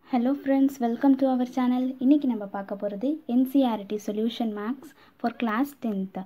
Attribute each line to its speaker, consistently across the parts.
Speaker 1: hello friends welcome to our channel இன்றைக்கி நம்ம பார்க்க போகிறது NCERT solution maths for class tenth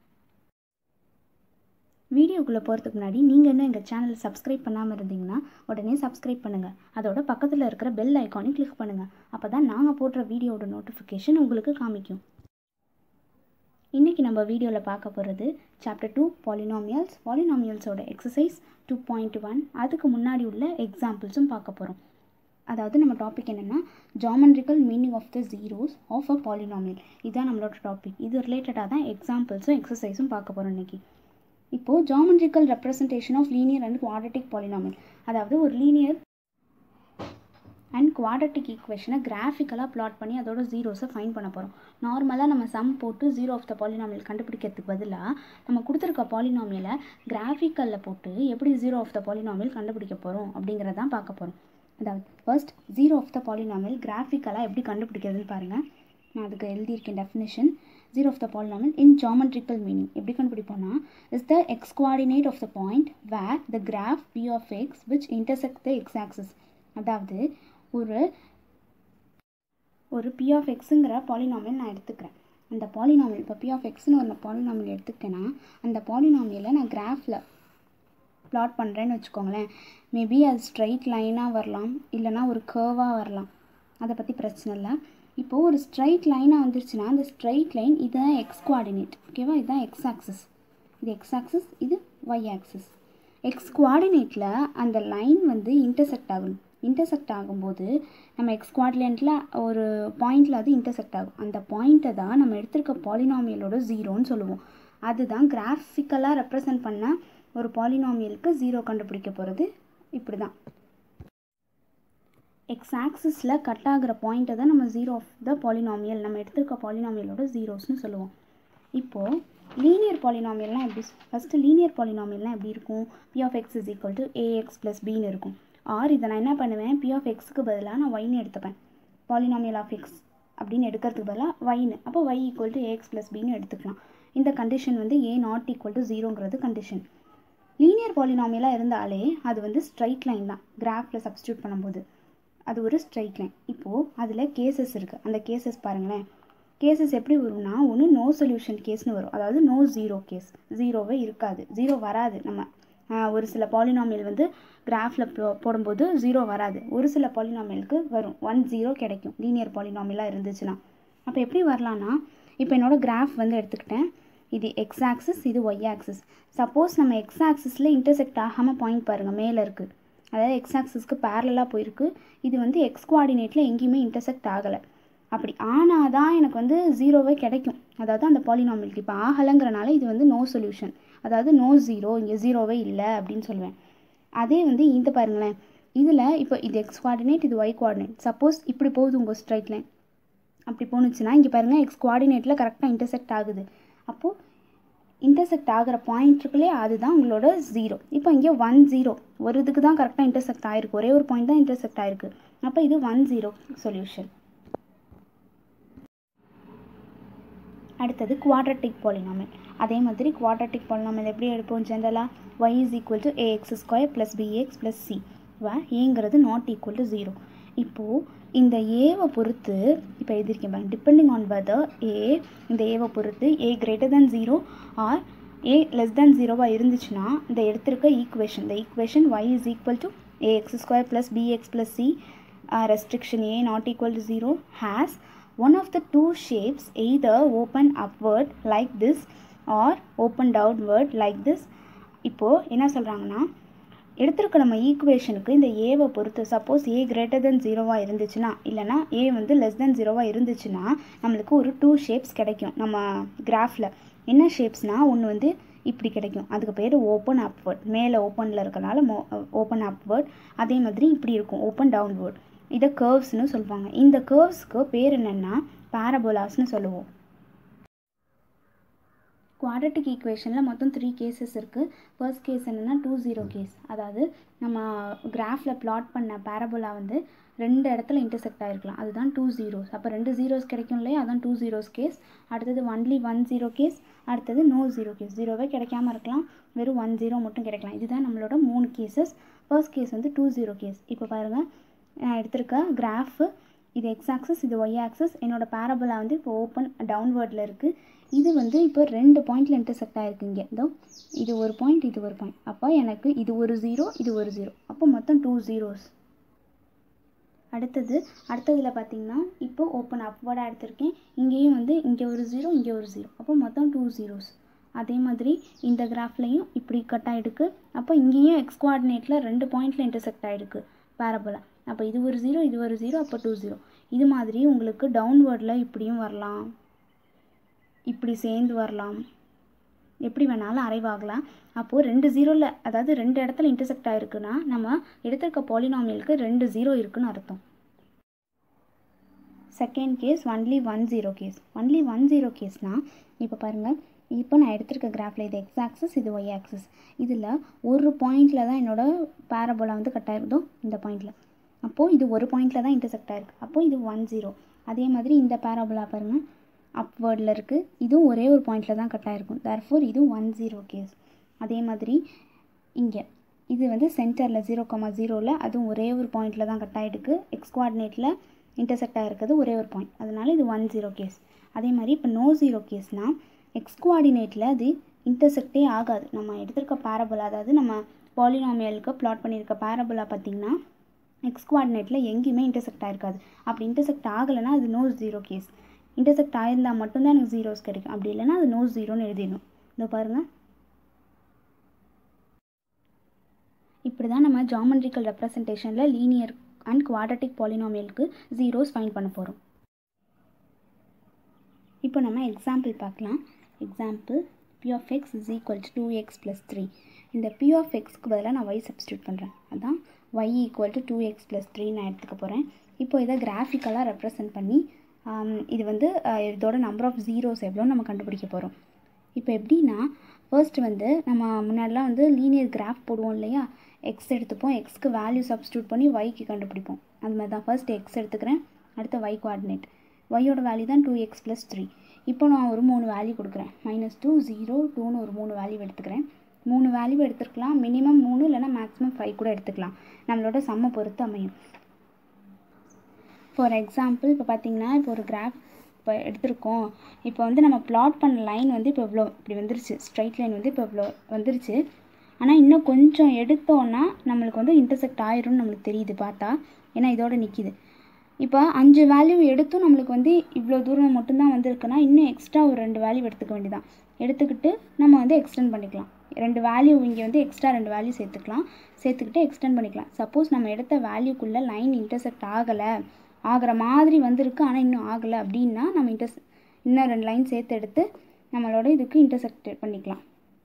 Speaker 1: வீடியோக்குள்ளே போகிறதுக்கு முன்னாடி நீங்கள் இன்னும் எங்கள் சேனலை சப்ஸ்கிரைப் பண்ணாமல் இருந்தீங்கன்னா உடனே சப்ஸ்கிரைப் பண்ணுங்கள் அதோட பக்கத்தில் இருக்கிற பெல் ஐக்கானையும் கிளிக் பண்ணுங்கள் அப்போ தான் நாங்கள் போடுற வீடியோட நோட்டிஃபிகேஷன் உங்களுக்கு காமிக்கும் இன்றைக்கி நம்ம வீடியோவில் பார்க்க போகிறது சாப்டர் டூ பாலினாமியல்ஸ் பாலினாமியல்ஸோட எக்ஸசைஸ் டூ பாயிண்ட் ஒன் அதுக்கு முன்னாடி உள்ள எக்ஸாம்பிள்ஸும் பார்க்க போகிறோம் அதாவது நம்ம டாபிக் என்னென்னா geometrical meaning of the zeros of a polynomial இதுதான் நம்மளோட டாபிக் இது ரிலேட்டடாக தான் எக்ஸாம்பிள்ஸும் எக்ஸசைஸும் பார்க்க போகிறோம் இன்றைக்கி இப்போது geometrical representation of linear and quadratic polynomial அதாவது ஒரு லீனியர் அண்ட் குவாட்ரட்டிக் ஈக்குவேஷனை கிராஃபிக்கலாக ப்ளாட் பண்ணி அதோட ஜீரோஸை ஃபைன் பண்ண போகிறோம் நார்மலாக நம்ம சம் போட்டு ஜீரோ ஆஃப் த பாலினாமியல் கண்டுபிடிக்கிறதுக்கு பதிலாக நம்ம கொடுத்துருக்க பாலினாமியலை கிராஃபிக்கலில் போட்டு எப்படி ஜீரோ ஆஃப் த பாலினாமியல் கண்டுபிடிக்க போகிறோம் அப்படிங்கிறதான் பார்க்க போகிறோம் அதாவது first zero of the polynomial கிராஃபிக்கலாக எப்படி கண்டுபிடிக்கிறதுன்னு பாருங்கள் நான் அதுக்கு எழுதியிருக்கேன் definition zero of the polynomial in geometrical meaning எப்படி கண்டுபிடிப்போம்னா is the x coordinate of the point where the graph p of x which intersect the x axis அதாவது ஒரு ஒரு பி ஆஃப் எக்ஸுங்கிற பாலினாமியல் நான் எடுத்துக்கிறேன் அந்த பாலினாமியல் இப்போ பி ஆஃப் எக்ஸ்னு ஒரு பாலினாமியல் எடுத்துக்கிட்டேன்னா அந்த பாலினாமியலை நான் கிராஃபில் ப்ளாட் பண்ணுறேன்னு வச்சுக்கோங்களேன் மேபி அது ஸ்ட்ரைட் லைனாக வரலாம் இல்லைனா ஒரு கேர்வாக வரலாம் அதை பற்றி பிரச்சனை இல்லை இப்போது ஒரு ஸ்ட்ரைட் லைனாக வந்துருச்சுன்னா அந்த ஸ்ட்ரைட் லைன் இதுதான் எக்ஸ் குவாடினேட் ஓகேவா இதுதான் எக்ஸ் ஆக்சஸ் இது எக்ஸ் ஆக்சஸ் இது ஒய் ஆக்சஸ் எக்ஸ் குவாடினேட்டில் அந்த லைன் வந்து இன்டர்செக்ட் ஆகணும் இன்டர்செக்ட் ஆகும்போது நம்ம எக்ஸ் குவாட்லேண்ட்டில் ஒரு பாயிண்டில் அது இன்டர்செக்ட் ஆகும் அந்த பாயிண்ட்டை தான் நம்ம எடுத்திருக்க பாலினாமியலோட ஜீரோன்னு சொல்லுவோம் அதுதான் கிராஃபிக்கலாக ரெப்ரசன்ட் பண்ண ஒரு பாலினாமியலுக்கு ஜீரோ கண்டுபிடிக்க போகிறது இப்படி தான் எக்ஸ் ஆக்சிஸில் கட் ஆகிற பாயிண்ட்டை தான் நம்ம ஜீரோ ஆஃப் த பாலினாமியல் நம்ம எடுத்திருக்க பாலினாமியலோட ஜீரோஸ்னு சொல்லுவோம் இப்போது லீனியர் பாலினாமியல்னால் எப்படி ஃபஸ்ட்டு லீனியர் பாலினாமியல்னால் எப்படி இருக்கும் p of x is equal to a x plus பின்னு இருக்கும் ஆர் இதை நான் என்ன பண்ணுவேன் பி ஆஃப் எக்ஸுக்கு பதிலாக நான் ஒய்னு எடுத்துப்பேன் பாலினாமியல் ஆஃப் எக்ஸ் அப்படின்னு எடுக்கிறதுக்கு பதிலாக ஒய்னு அப்போ y equal to a x plus பின்னு எடுத்துக்கலாம் இந்த கண்டிஷன் வந்து ஏ நாட் ஈக்குவல் டு ஜீரோங்கிறது கண்டிஷன் லீனியர் பாலினாமியலாக இருந்தாலே அது வந்து ஸ்ட்ரைட் லைன் தான் கிராஃபில் சப்ஸ்டியூட் பண்ணும்போது அது ஒரு ஸ்ட்ரைட் லைன் இப்போது அதில் கேசஸ் இருக்குது அந்த கேசஸ் பாருங்களேன் கேசஸ் எப்படி வரும்னா ஒன்று நோ சொல்யூஷன் கேஸ்னு வரும் அதாவது நோ ஜீரோ கேஸ் ஜீரோவே இருக்காது ஜீரோ வராது நம்ம ஒரு சில பாலினாமியல் வந்து கிராஃபில் போடும்போது ஜீரோ வராது ஒரு சில பாலினாமியலுக்கு வரும் ஒன் ஜீரோ கிடைக்கும் லீனியர் பாலினாமியலாக இருந்துச்சுன்னா அப்போ எப்படி வரலான்னா இப்போ என்னோடய கிராஃப் வந்து எடுத்துக்கிட்டேன் இது எக்ஸ் ஆக்சிஸ் இது ஒய் ஆக்சிஸ் சப்போஸ் நம்ம எக்ஸ் ஆக்சிஸில் இன்டர்செக்ட் ஆகாமல் பாயிண்ட் பாருங்கள் மேலே இருக்குது அதாவது எக்ஸ் ஆக்சிஸ்க்கு பேரலாக போயிருக்கு இது வந்து எக்ஸ் கோஆர்டினேட்டில் எங்கேயுமே இன்டர்செக்ட் ஆகலை அப்படி ஆனால் தான் எனக்கு வந்து ஜீரோவே கிடைக்கும் அதாவது அந்த பாலினாமியலுக்கு இப்போ ஆகலைங்கிறனால இது வந்து நோ சொல்யூஷன் அதாவது நோ ஜீரோ இங்கே ஜீரோவே இல்லை அப்படின்னு சொல்லுவேன் அதே வந்து இந்த பாருங்களேன் இதில் இப்போ இது எக்ஸ் கோஆர்டினேட் இது ஒய் கோஆர்டினேட் சப்போஸ் இப்படி போகுது உங்கள் ஸ்ட்ரைட் லைன் அப்படி போணுச்சுன்னா இங்கே பாருங்கள் எக்ஸ் கோஆர்டினேட்டில் கரெக்டாக இன்டர்செக்ட் ஆகுது அப்போது இன்டர்செக்ட் ஆகிற பாயிண்ட் இருக்குல்லே அதுதான் உங்களோட ஜீரோ இப்போ இங்கே ஒன் ஜீரோ ஒரு இதுக்கு தான் கரெக்டாக இன்டர்செக்ட் ஆகிருக்கு ஒரே ஒரு பாயிண்ட் தான் இன்டர்செக்ட் ஆகிருக்கு அப்போ இது ஒன் ஜீரோ சொல்யூஷன் அடுத்தது குவாட்ரட்டிக் பாலினாமியல் அதே மாதிரி குவாட்ரட்டிக் பாலினாமியல் எப்படி எடுப்போம் ஜென்ரலாக y is equal to a x square plus b x plus c ஏங்கிறது நாட் ஈக்குவல் டு ஜீரோ இப்போது இந்த ஏவை பொறுத்து இப்போ எழுதியிருக்கேன் பாருங்க டிபெண்டிங் ஆன் வெதர் ஏ இந்த ஏவை பொறுத்து a greater than zero or a less than ஜீரோவாக இருந்துச்சுன்னா இந்த எடுத்திருக்க ஈக்குவேஷன் இந்த equation y is equal to a x square plus b x plus c restriction a not equal to zero has one of the two shapes either open upward like this or open downward like this இப்போது என்ன சொல்கிறாங்கன்னா எடுத்திருக்க நம்ம ஈக்குவேஷனுக்கு இந்த ஏவை பொறுத்து suppose ஏ greater than ஜீரோவாக இருந்துச்சுன்னா இல்லைனா ஏ வந்து லெஸ் தென் ஜீரோவாக இருந்துச்சுன்னா நம்மளுக்கு ஒரு டூ ஷேப்ஸ் கிடைக்கும் நம்ம கிராஃபில் என்ன ஷேப்ஸ்னால் ஒன்று வந்து இப்படி கிடைக்கும் அதுக்கு பேர் ஓப்பன் அப்வர்ட் மேலே ஓப்பனில் இருக்கனால மோ ஓப்பன் அப்வர்ட் அதே மாதிரி இப்படி இருக்கும் ஓப்பன் டவுன்வர்ட் இதை கர்வ்ஸ்னு சொல்லுவாங்க இந்த கர்வ்ஸ்க்கு பேர் என்னென்னா பேரபோலாஸ்னு சொல்லுவோம் குவாட்ரட்டிக் ஈக்குவேஷனில் மொத்தம் த்ரீ கேசஸ் இருக்குது ஃபர்ஸ்ட் கேஸ் என்னென்னா டூ ஜீரோ கேஸ் அதாவது நம்ம கிராஃபில் ப்ளாட் பண்ண பேரபோலா வந்து ரெண்டு இடத்துல இன்டர்செக்ட் ஆகிருக்கலாம் அதுதான் டூ ஜீரோஸ் அப்போ ரெண்டு ஜீரோஸ் கிடைக்கும் இல்லையா அதான் டூ ஜீரோஸ் கேஸ் அடுத்தது ஒன்லி ஒன் ஜீரோ கேஸ் அடுத்தது நோ ஜீரோ கேஸ் ஜீரோவே கிடைக்காம இருக்கலாம் வெறும் ஒன் ஜீரோ மட்டும் கிடைக்கலாம் இதுதான் நம்மளோட மூணு கேசஸ் ஃபர்ஸ்ட் கேஸ் வந்து டூ ஜீரோ கேஸ் இப்போ பாருங்கள் நான் எடுத்திருக்க கிராஃபு இது எக்ஸ் ஆக்சஸ் இது ஒய் ஆக்சஸ் என்னோடய பேரபலா வந்து இப்போ ஓப்பன் டவுன்வேர்டில் இருக்குது இது வந்து இப்போ ரெண்டு பாயிண்டில் இன்டர்செக்ட் ஆகிருக்கு இங்கே இதோ இது ஒரு பாயிண்ட் இது ஒரு பாயிண்ட் அப்போ எனக்கு இது ஒரு ஜீரோ இது ஒரு ஜீரோ அப்போ மொத்தம் டூ ஜீரோஸ் அடுத்தது அடுத்ததில் பார்த்தீங்கன்னா இப்போ ஓப்பன் அப்வர்டாக எடுத்திருக்கேன் இங்கேயும் வந்து இங்கே ஒரு ஜீரோ இங்கே ஒரு ஜீரோ அப்போ மொத்தம் டூ ஜீரோஸ் அதே மாதிரி இந்த கிராஃப்லையும் இப்படி கட் ஆகிருக்கு அப்போ இங்கேயும் எக்ஸ் கோஆர்டினேட்டில் ரெண்டு பாயிண்டில் இன்டர்செக்ட் ஆகிருக்கு பேரபோலா அப்போ இது ஒரு ஜீரோ இது ஒரு ஜீரோ அப்போ டூ ஜீரோ இது மாதிரி உங்களுக்கு டவுன்வேர்டில் இப்படியும் வரலாம் இப்படி சேர்ந்து வரலாம் எப்படி வேணாலும் அரைவாகலாம் அப்போது ரெண்டு ஜீரோவில் அதாவது ரெண்டு இடத்துல இன்டர்செக்ட் ஆகிருக்குன்னா நம்ம எடுத்திருக்க பாலினாமியலுக்கு ரெண்டு ஜீரோ இருக்குன்னு அர்த்தம் second case only one zero case only one zero கேஸ்னால் இப்போ பாருங்கள் இப்போ நான் எடுத்திருக்க கிராஃபில் இது எக்ஸ் ஆக்சஸ் இது ஒய் ஆக்சஸ் இதில் ஒரு பாயிண்டில் தான் என்னோடய பேரபோலா வந்து கட் ஆயிருந்தோ இந்த பாயிண்டில் அப்போது இது ஒரு பாயிண்டில் தான் இன்டர்செக்ட் ஆயிருக்கு அப்போது இது ஒன் ஜீரோ அதே மாதிரி இந்த பேரபோலா பாருங்கள் அப்வேர்டில் இருக்குது இதுவும் ஒரே ஒரு பாயிண்டில் தான் கட் ஆகிருக்கும் தேர்ஃபோர் இது ஒன் ஜீரோ கேஸ் அதே மாதிரி இங்கே இது வந்து சென்டரில் ஜீரோ கமா ஜீரோவில் அதுவும் ஒரே ஒரு பாயிண்டில் தான் கட் ஆகிருக்கு எக்ஸ் கோஆர்டினேட்டில் இன்டர்செக்ட் ஆகிருக்கிறது ஒரே ஒரு பாயிண்ட் அதனால் இது ஒன் ஜீரோ கேஸ் அதே மாதிரி இப்போ நோ ஜீரோ கேஸ்னால் எக்ஸ் கோஆர்டினேட்டில் அது இன்டர்செக்டே ஆகாது நம்ம எடுத்திருக்க பேரபுலா அதாவது நம்ம பாலினாமியலுக்கு ப்ளாட் பண்ணியிருக்க பேரபுலா பார்த்திங்கன்னா எக்ஸ் கோஆர்டினேட்டில் எங்கேயுமே இன்டர்செக்ட் ஆகிருக்காது அப்படி இன்டர்செக்ட் ஆகலைன்னா அது நோ ஜீரோ கேஸ் இன்டர்செக்ட் ஆயிருந்தால் மட்டும்தான் எனக்கு ஜீரோஸ் கிடைக்கும் அப்படி இல்லைன்னா அது நோ ஜீரோன்னு எழுதிடணும் இதோ பாருங்கள் இப்படி தான் நம்ம ஜாமெண்ட்ரிக்கல் ரெப்ரசன்டேஷனில் லீனியர் அண்ட் குவாட்ரட்டிக் பாலினாமியலுக்கு ஜீரோஸ் ஃபைண்ட் பண்ண போகிறோம் இப்போ நம்ம எக்ஸாம்பிள் பார்க்கலாம் example p of x is equal to two x plus three இந்த பி ஆஃப் எக்ஸ்க்கு பதிலாக நான் ஒய் சப்ஸ்டியூட் பண்ணுறேன் அதான் y equal to two x plus three நான் எடுத்துக்க போகிறேன் இப்போ இதை கிராஃபிக்கலாக ரெப்ரசன்ட் பண்ணி இது வந்து இதோட நம்பர் ஆஃப் ஜீரோஸ் எவ்வளோ நம்ம கண்டுபிடிக்க போகிறோம் இப்போ எப்படின்னா ஃபர்ஸ்ட் வந்து நம்ம முன்னாடிலாம் வந்து லீனியர் கிராஃப் போடுவோம் இல்லையா எக்ஸ் எடுத்துப்போம் எக்ஸ்க்கு வேல்யூ சப்ஸ்டியூட் பண்ணி ஒய்க்கு கண்டுபிடிப்போம் அது மாதிரி தான் ஃபர்ஸ்ட் எக்ஸ் எடுத்துக்கிறேன் அடுத்து ஒய் கோஆர்டினேட் ஒய்யோட வேல்யூ தான் டூ எக்ஸ் ப்ளஸ் த்ரீ இப்போ நான் ஒரு மூணு வேல்யூ கொடுக்குறேன் மைனஸ் டூ ஜீரோ டூன்னு ஒரு மூணு வேல்யூ எடுத்துக்கிறேன் மூணு வேல்யூ எடுத்துக்கலாம் மினிமம் மூணு இல்லைனா மேக்ஸிமம் ஃபைவ் கூட எடுத்துக்கலாம் நம்மளோட சம்மை பொறுத்து அமையும் ஃபார் எக்ஸாம்பிள் இப்போ பார்த்தீங்கன்னா இப்போ ஒரு கிராஃப் இப்போ எடுத்திருக்கோம் இப்போ வந்து நம்ம பிளாட் பண்ண லைன் வந்து இப்போ இவ்வளோ இப்படி வந்துருச்சு ஸ்ட்ரைட் லைன் வந்து இப்போ இவ்வளோ வந்துருச்சு ஆனால் இன்னும் கொஞ்சம் எடுத்தோன்னா நம்மளுக்கு வந்து இன்டர்செக்ட் ஆயிரும்னு நம்மளுக்கு தெரியுது பார்த்தா ஏன்னா இதோட நிற்கிது இப்போ அஞ்சு வேல்யூ எடுத்தும் நம்மளுக்கு வந்து இவ்வளோ தூரம் மட்டும்தான் வந்திருக்குன்னா இன்னும் எக்ஸ்ட்ரா ஒரு ரெண்டு வேல்யூ எடுத்துக்க வேண்டியதான் எடுத்துக்கிட்டு நம்ம வந்து எக்ஸ்டெண்ட் பண்ணிக்கலாம் ரெண்டு வேல்யூ இங்கே வந்து எக்ஸ்ட்ரா ரெண்டு வேல்யூ சேர்த்துக்கலாம் சேர்த்துக்கிட்டு எக்ஸ்டெண்ட் பண்ணிக்கலாம் சப்போஸ் நம்ம எடுத்த வேல்யூக்குள்ளே லைன் இன்டர்செக்ட் ஆகலை ஆகிற மாதிரி வந்திருக்கு ஆனால் இன்னும் ஆகலை அப்படின்னா நம்ம இன்டர்ஸ் இன்னும் ரெண்டு லைன் சேர்த்து எடுத்து நம்மளோட இதுக்கு இன்டர்செக்ட் பண்ணிக்கலாம்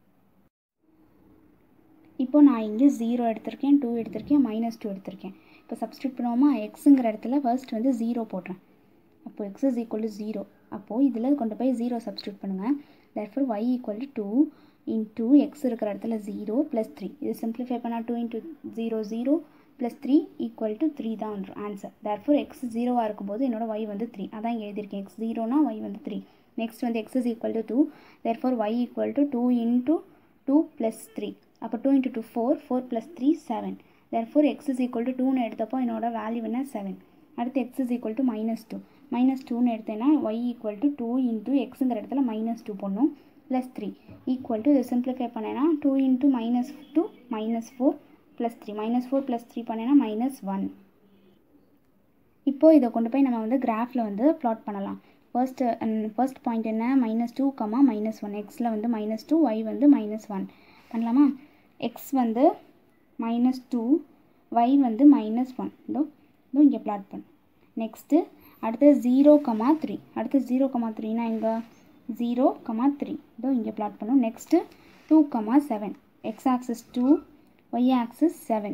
Speaker 1: இப்போ நான் இங்கே ஜீரோ எடுத்திருக்கேன் டூ எடுத்திருக்கேன் மைனஸ் டூ எடுத்திருக்கேன் இப்போ சப்ஸ்டியூட் பண்ணுவோமா எக்ஸுங்கிற இடத்துல ஃபர்ஸ்ட் வந்து ஜீரோ போடுறேன் அப்போது x is equal to zero அப்போது இதில் கொண்டு போய் ஜீரோ சப்ஸ்டியூட் பண்ணுங்கள் therefore y equal to two into x இருக்கிற இடத்துல ஜீரோ ப்ளஸ் த்ரீ இது சிம்பிளிஃபை பண்ணால் two into zero zero plus three equal to three தான் வந்துடும் ஆன்சர் தேர்ஃபோர் எக்ஸ் ஜீரோவாக இருக்கும்போது என்னோட ஒய் வந்து த்ரீ அதான் இங்கே எழுதியிருக்கேன் எக்ஸ் ஜீரோனா ஒய் வந்து த்ரீ நெக்ஸ்ட் வந்து x is equal to two therefore y equal to two into two plus three அப்போ two into two four four plus three seven therefore x is equal to டூன்னு எடுத்தப்போ என்னோட value என்ன seven அடுத்து x is equal to minus two minus டூன்னு எடுத்தேன்னா y equal to two into எக்ஸுங்கிற இடத்துல மைனஸ் டூ போடணும் ப்ளஸ் த்ரீ ஈக்குவல் டு இதை சிம்பிளிஃபை பண்ணேன்னா two into minus two minus four plus three minus four plus three பண்ணேன்னா minus one இப்போது இதை கொண்டு போய் நம்ம வந்து கிராஃபில் வந்து ப்ளாட் பண்ணலாம் ஃபர்ஸ்ட் ஃபர்ஸ்ட் பாயிண்ட் என்ன minus two comma minus one எக்ஸில் வந்து மைனஸ் டூ ஒய் வந்து மைனஸ் ஒன் பண்ணலாமா எக்ஸ் வந்து மைனஸ் டூ ஒய் வந்து மைனஸ் ஒன் இதோ இதோ இங்கே ப்ளாட் பண்ணு நெக்ஸ்ட்டு அடுத்து ஜீரோ கமா த்ரீ அடுத்து ஜீரோ கமா த்ரீனா எங்கே ஜீரோ கமா த்ரீ இதோ இங்கே ப்ளாட் பண்ணும் next two comma seven x axis two y axis seven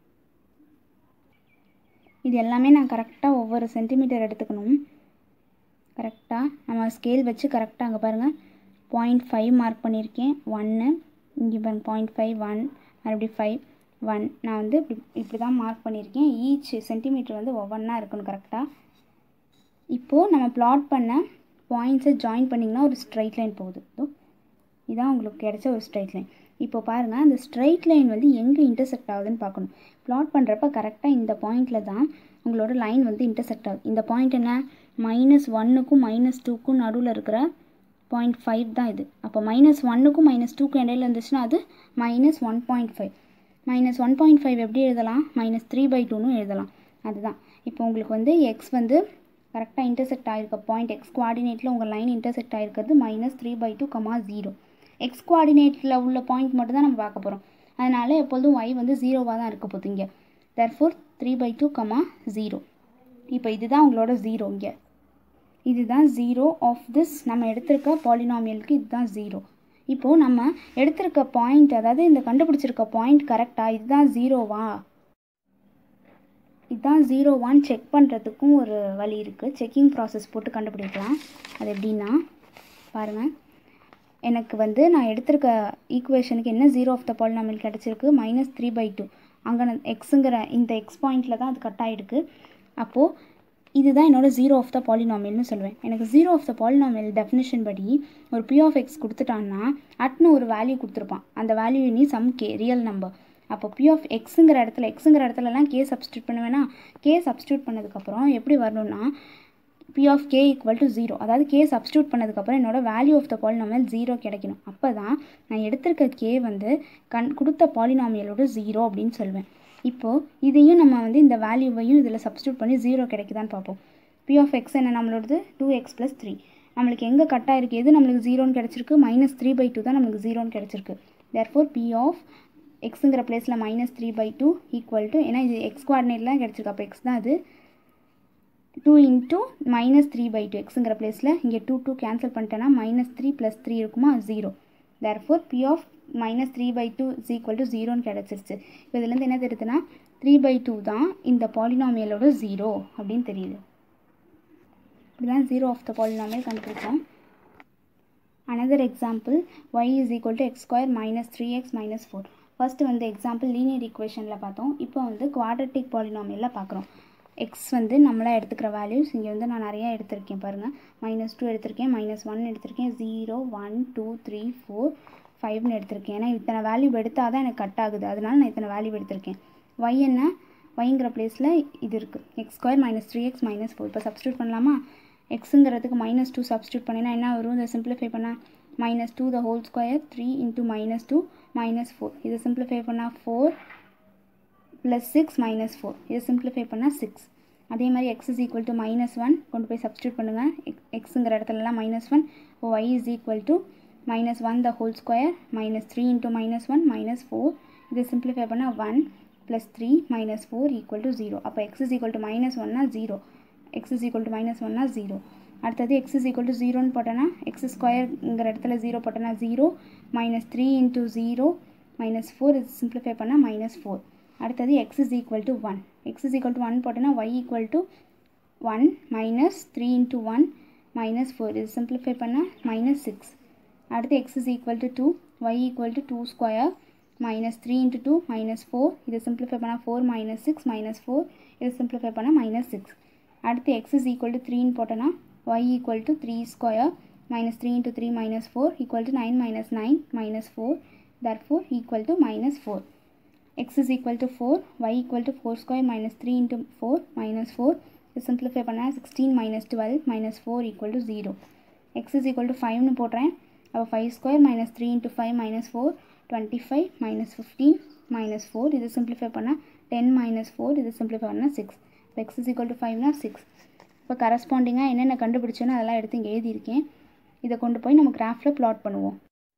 Speaker 1: இது எல்லாமே நான் கரெக்டாக ஒவ்வொரு சென்டிமீட்டர் எடுத்துக்கணும் கரெக்டாக நம்ம ஸ்கேல் வச்சு கரெக்டாக அங்கே பாருங்கள் பாயிண்ட் ஃபைவ் மார்க் பண்ணியிருக்கேன் ஒன்று இங்கே பாருங்கள் பாயிண்ட் ஃபைவ் ஒன் மறுபடியும் ஃபைவ் ஒன் நான் வந்து இப்படி இப்படி தான் மார்க் பண்ணியிருக்கேன் ஈச் சென்டிமீட்டர் வந்து ஒவ்வொன்றா இருக்கணும் கரெக்டாக இப்போது நம்ம ப்ளாட் பண்ண பாயிண்ட்ஸை ஜாயின் பண்ணிங்கன்னா ஒரு ஸ்ட்ரைட் லைன் போகுது இதோ இதான் உங்களுக்கு கிடைச்ச ஒரு ஸ்ட்ரைட் லைன் இப்போ பாருங்கள் அந்த ஸ்ட்ரைட் லைன் வந்து எங்கே இன்டர்செக்ட் ஆகுதுன்னு பார்க்கணும் ப்ளாட் பண்ணுறப்ப கரெக்டாக இந்த பாயிண்டில் தான் உங்களோட லைன் வந்து இன்டர்செக்ட் ஆகுது இந்த பாயிண்ட் என்ன மைனஸ் ஒன்னுக்கும் மைனஸ் டூக்கும் நடுவில் இருக்கிற பாயிண்ட் ஃபைவ் தான் இது அப்போ மைனஸ் ஒன்னுக்கும் மைனஸ் டூக்கும் இடையில இருந்துச்சுன்னா அது minus one point five minus one point five எப்படி எழுதலாம் மைனஸ் த்ரீ பை டூன்னு எழுதலாம் அதுதான் இப்போ உங்களுக்கு வந்து எக்ஸ் வந்து கரெக்டாக இன்டர்செக்ட் ஆகிருக்க பாயிண்ட் எக்ஸ் குவாடினேட்டில் உங்கள் லைன் இன்டர்செக்ட் ஆகிருக்கிறது minus three by two comma zero x குவாடினேட்டில் உள்ள பாயிண்ட் மட்டும் தான் நம்ம பார்க்க போகிறோம் அதனால் எப்பொழுதும் ஒய் வந்து ஜீரோவாக தான் இருக்க போகுது இங்கே therefore three by two comma zero இப்போ இதுதான் உங்களோட ஜீரோ இங்கே இதுதான் ஜீரோ ஆஃப் திஸ் நம்ம எடுத்திருக்க பாலினாமியலுக்கு இதுதான் ஜீரோ இப்போது நம்ம எடுத்திருக்க பாயிண்ட் அதாவது இந்த கண்டுபிடிச்சிருக்க பாயிண்ட் கரெக்டாக இதுதான் ஜீரோவா இதுதான் ஜீரோவான்னு செக் பண்ணுறதுக்கும் ஒரு வழி இருக்குது செக்கிங் ப்ராசஸ் போட்டு கண்டுபிடிக்கலாம் அது எப்படின்னா பாருங்கள் எனக்கு வந்து நான் எடுத்திருக்க ஈக்குவேஷனுக்கு என்ன ஜீரோ ஆஃப் த பாலினாமியல் கிடச்சிருக்கு மைனஸ் த்ரீ பை டூ அங்கே நான் எக்ஸுங்கிற இந்த எக்ஸ் பாயிண்டில் தான் அது கட் ஆகிருக்கு அப்போது இதுதான் என்னோடய ஜீரோ ஆஃப் த பாலினாமியல்னு சொல்லுவேன் எனக்கு zero of the polynomial definition படி ஒரு பி ஆஃப் எக்ஸ் கொடுத்துட்டான்னா அட்னு ஒரு வேல்யூ கொடுத்துருப்பான் அந்த வேல்யூ நீ சம் கே ரியல் நம்பர் அப்போ பி ஆஃப் எக்ஸுங்கிற இடத்துல எக்ஸுங்கிற இடத்துலலாம் கே சப்ஸ்டியூட் பண்ணுவேன்னா கே சப்ஸ்டியூட் பண்ணதுக்கப்புறம் எப்படி வரணும்னா p of k equal to zero அதாவது கே சப்ஸ்டியூட் பண்ணதுக்கப்புறம் என்னோட value of the polynomial zero கிடைக்கணும் அப்போ தான் நான் எடுத்திருக்க கே வந்து கண் கொடுத்த பாலினாமியலோட ஜீரோ அப்படின்னு சொல்வேன் இப்போது இதையும் நம்ம வந்து இந்த வேல்யூவையும் இதில் சப்ஸ்டியூட் பண்ணி ஜீரோ கிடைக்குதான்னு பார்ப்போம் பி ஆஃப் எக்ஸ் என்ன நம்மளோடது டூ எக்ஸ் ப்ளஸ் த்ரீ நம்மளுக்கு எங்கே கட் ஆயிருக்கு எது நம்மளுக்கு ஜீரோன்னு கிடச்சிருக்கு மைனஸ் த்ரீ பை டூ தான் நம்மளுக்கு ஜீரோன்னு கிடச்சிருக்கு தேர்ஃபோர் பி ஆஃப் எக்ஸுங்கிற பிளேஸில் minus three by two equal to ஏன்னா இது எக்ஸ் குவாடினேட்லாம் கிடச்சிருக்கு அப்போ எக்ஸ் தான் அது two into minus three by two எக்ஸுங்கிற பிளேஸில் இங்கே டூ டூ கேன்சல் பண்ணிட்டேன்னா மைனஸ் த்ரீ ப்ளஸ் த்ரீ இருக்குமா zero therefore p of minus three by two is equal to ஜீரோன்னு கிடச்சிருச்சு இப்போ இதுலேருந்து என்ன தெரியுதுன்னா த்ரீ பை டூ தான் இந்த பாலினாமியலோட ஜீரோ அப்படின்னு தெரியுது இப்படிதான் ஜீரோ ஆஃப் த பாலினாமியல் கண்டுபிடிச்சோம் another example y is equal to x square minus three x minus four first வந்து எக்ஸாம்பிள் லீனியர் ஈக்குவேஷனில் பார்த்தோம் இப்போ வந்து குவாட்ரட்டிக் பாலினாமியலில் பார்க்குறோம் எக்ஸ் வந்து நம்மளாக எடுத்துக்கிற வேல்யூஸ் இங்கே வந்து நான் நிறையா எடுத்திருக்கேன் பாருங்கள் மைனஸ் டூ எடுத்திருக்கேன் மைனஸ் ஒன் எடுத்திருக்கேன் zero one two three four ஃபைவ்னு எடுத்திருக்கேன் ஏன்னா இத்தனை வேல்யூ எடுத்தால் தான் எனக்கு கட் ஆகுது அதனால நான் இத்தனை வேல்யூ எடுத்திருக்கேன் ஒய் என்ன ஒய்ங்கிற பிளேஸில் இது இருக்குது x square minus three x minus four இப்போ சப்ஸ்டியூட் பண்ணலாமா எக்ஸுங்கிறதுக்கு மைனஸ் டூ சப்ஸ்டியூட் பண்ணினா என்ன வரும் இதை சிம்பிளிஃபை பண்ணால் minus two the whole square three into minus two minus four இதை சிம்பிளிஃபை பண்ணால் four plus six minus four இதை சிம்பிளிஃபை பண்ணால் சிக்ஸ் அதே மாதிரி x is equal to minus one கொண்டு போய் சப்ஸ்டியூட் பண்ணுங்கள் எக் எக்ஸுங்கிற இடத்துலலாம் minus one y is equal to minus one the whole square minus three into minus one minus four இதை சிம்பிளிஃபை பண்ணால் one plus three minus four equal to zero அப்போ x is equal to minus ஒன்னா zero x is equal to minus ஒன்னா zero அடுத்தது x is equal to ஜீரோன்னு போட்டோன்னா x ஸ்கொயருங்கிற இடத்துல ஜீரோ போட்டோன்னா zero minus three into zero minus four இது சிம்பிளிஃபை பண்ணால் மைனஸ் ஃபோர் அடுத்தது x is equal to one x is equal to one போட்டோன்னா y equal to one minus three into one minus four இது simplify பண்ணால் minus six அடுத்து x is equal to two y equal to two square minus three into two minus four இதை simplify பண்ணால் four minus six minus four இதை simplify பண்ணால் minus six அடுத்து x is equal to த்ரீன்னு போட்டோன்னா y equal to three square minus three into three minus four equal to nine minus nine minus four therefore equal to minus four x is equal to 4 y equal to 4 square minus 3 into 4 minus 4 இது simplify பண்ணா 16 minus 12 minus 4 equal to 0 x is equal to 5 னு போடுறேன் அப்போ 5 square minus 3 into 5 minus 4 25 minus 15 minus 4 இது simplify பண்ணா 10 minus 4 இது simplify பண்ணா 6 இப்போ x is equal to 5 னா 6 இப்போ கரஸ்பாண்டிங்காக என்னென்ன கண்டுபிடிச்சோன்னு அதெல்லாம் எடுத்து இங்கே எழுதியிருக்கேன் இதை கொண்டு போய் நம்ம கிராஃபில் ப்ளாட் பண்ணுவோம்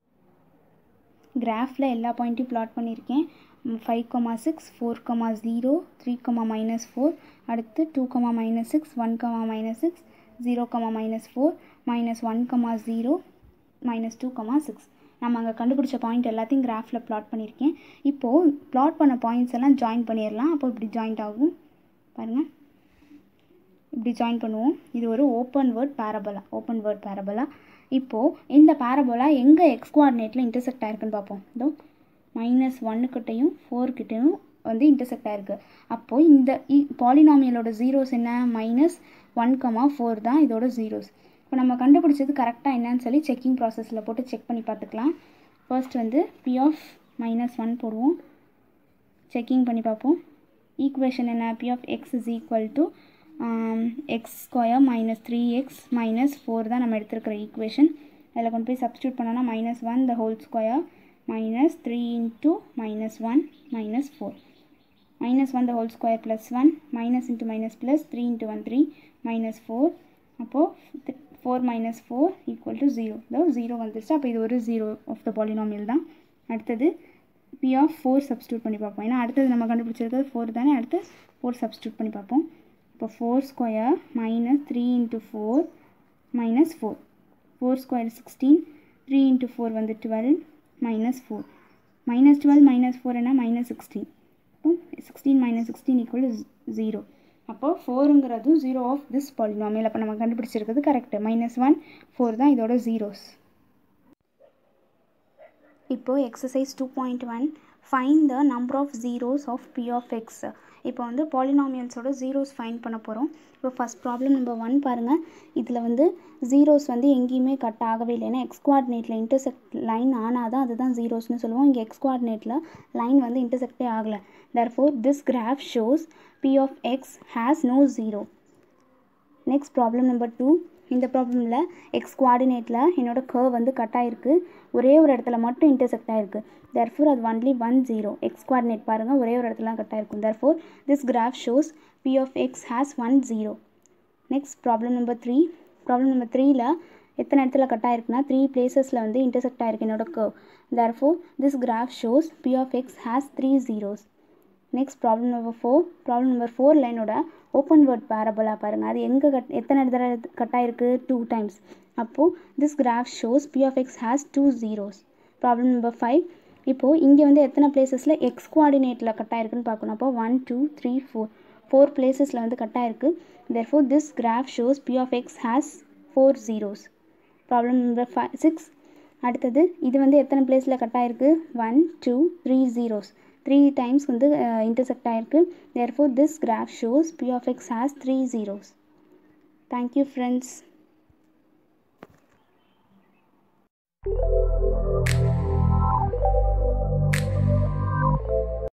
Speaker 1: கிராஃபில் எல்லா பாயிண்ட்டையும் ப்ளாட் பண்ணியிருக்கேன் five comma six four comma zero three comma minus four அடுத்து two comma minus six one comma minus six zero comma minus four minus one comma zero minus two comma six நம்ம அங்கே கண்டுபிடிச்ச point எல்லாத்தையும் கிராஃபில் plot பண்ணியிருக்கேன் இப்போது plot பண்ண points எல்லாம் join பண்ணிடலாம் அப்போ இப்படி ஜாயிண்ட் ஆகும் பாருங்கள் இப்படி ஜாயின் பண்ணுவோம் இது ஒரு open word parabola open word parabola இப்போது இந்த பேரபோலா எங்கே எக்ஸ் கோஆர்டினேட்டில் இன்டர்செக்ட் ஆயிருக்குன்னு பார்ப்போம் இதோ மைனஸ் ஒன்னுக்கிட்டையும் ஃபோர்கிட்டையும் வந்து இன்டர்செக்ட் ஆயிருக்கு அப்போது இந்த பாலினாமியலோட ஜீரோஸ் என்ன மைனஸ் ஒன் கமா ஃபோர் தான் இதோட ஜீரோஸ் இப்போ நம்ம கண்டுபிடிச்சது கரெக்டாக என்னன்னு சொல்லி செக்கிங் ப்ராசஸில் போட்டு செக் பண்ணி பார்த்துக்கலாம் ஃபர்ஸ்ட் வந்து பி ஆஃப் மைனஸ் ஒன் போடுவோம் செக்கிங் பண்ணி பார்ப்போம் ஈக்குவேஷன் என்ன p of x is equal to x square minus three x minus four தான் நம்ம எடுத்துருக்கிற ஈக்குவேஷன் அதில் கொண்டு போய் சப்ஸ்டியூட் பண்ணோன்னா minus one the whole square minus three into minus one minus four minus one the whole square plus one minus into minus plus three into one three minus four அப்போது four minus four equal to zero இதோ zero வந்துருச்சு அப்போ இது ஒரு zero of the polynomial தான் அடுத்தது P of four substitute பண்ணி பார்ப்போம் ஏன்னா அடுத்தது நம்ம கண்டுபிடிச்சிருக்கிறது ஃபோர் தானே அடுத்து ஃபோர் சப்ஸ்டியூட் பண்ணி பார்ப்போம் இப்போ four square minus three into four minus four four square sixteen three into four வந்து twelve minus four minus twelve minus four என்ன மைனஸ் சிக்ஸ்டீன் அப்போ sixteen minus sixteen equal zero அப்போ ஃபோருங்கிறதும் ஜீரோ ஆஃப் திஸ் பாலினாமியல் அப்போ நம்ம கண்டுபிடிச்சிருக்கிறது correct minus one four தான் இதோட ஜீரோஸ் இப்போது exercise two point one find the number of zeros of p of x இப்போ வந்து பாலினாமியல்ஸோட ஜீரோஸ் ஃபைன் பண்ண போகிறோம் இப்போ ஃபஸ்ட் ப்ராப்ளம் நம்பர் ஒன் பாருங்கள் இதில் வந்து ஜீரோஸ் வந்து எங்கேயுமே கட் ஆகவே இல்லை ஏன்னா எக்ஸ் குவாடினேட்டில் இன்டர்செக்ட் லைன் ஆனால் தான் அதுதான் ஜீரோஸ்னு சொல்லுவோம் இங்கே எக்ஸ் குவாடினேட்டில் லைன் வந்து இன்டர்செக்டே ஆகலை therefore this graph shows p of x has no zero next problem number two இந்த ப்ராப்ளமில் எக்ஸ் குவாடினேட்டில் என்னோடய கர்வ் வந்து கட் ஆகிருக்கு ஒரே ஒரு இடத்துல மட்டும் இன்டர்செக்ட் ஆகிருக்கு தர்ஃபோர் அது only one zero x coordinate பாருங்கள் ஒரே ஒரு இடத்துல கட் ஆகிருக்கும் therefore this graph shows p of x has one zero next problem number three problem number த்ரீயில் எத்தனை இடத்துல கட் ஆயிருக்குன்னா த்ரீ பிளேசஸில் வந்து இன்டர்செக்ட் ஆகிருக்கு என்னோட curve therefore this graph shows p of x has three zeros next problem number four problem number ஃபோரில் என்னோட open word பேரபலாக பாருங்கள் அது எங்கே கட் எத்தனை இடத்துல கட் ஆயிருக்கு டூ டைம்ஸ் அப்போது this graph shows p of x has two zeros problem number five இப்போது இங்கே வந்து எத்தனை பிளேசஸில் எக்ஸ் கோஆர்டினேட்டில் கட் ஆயிருக்குன்னு பார்க்கணும் அப்போ one two three four four பிளேசஸில் வந்து கட் ஆயிருக்கு therefore this graph shows p of x has four zeros problem number five six அடுத்தது இது வந்து எத்தனை பிளேஸில் கட் ஆயிருக்கு one two three zeros three times வந்து இன்டர்செக்ட் ஆகிருக்கு therefore this graph shows p of x has three zeros thank you friends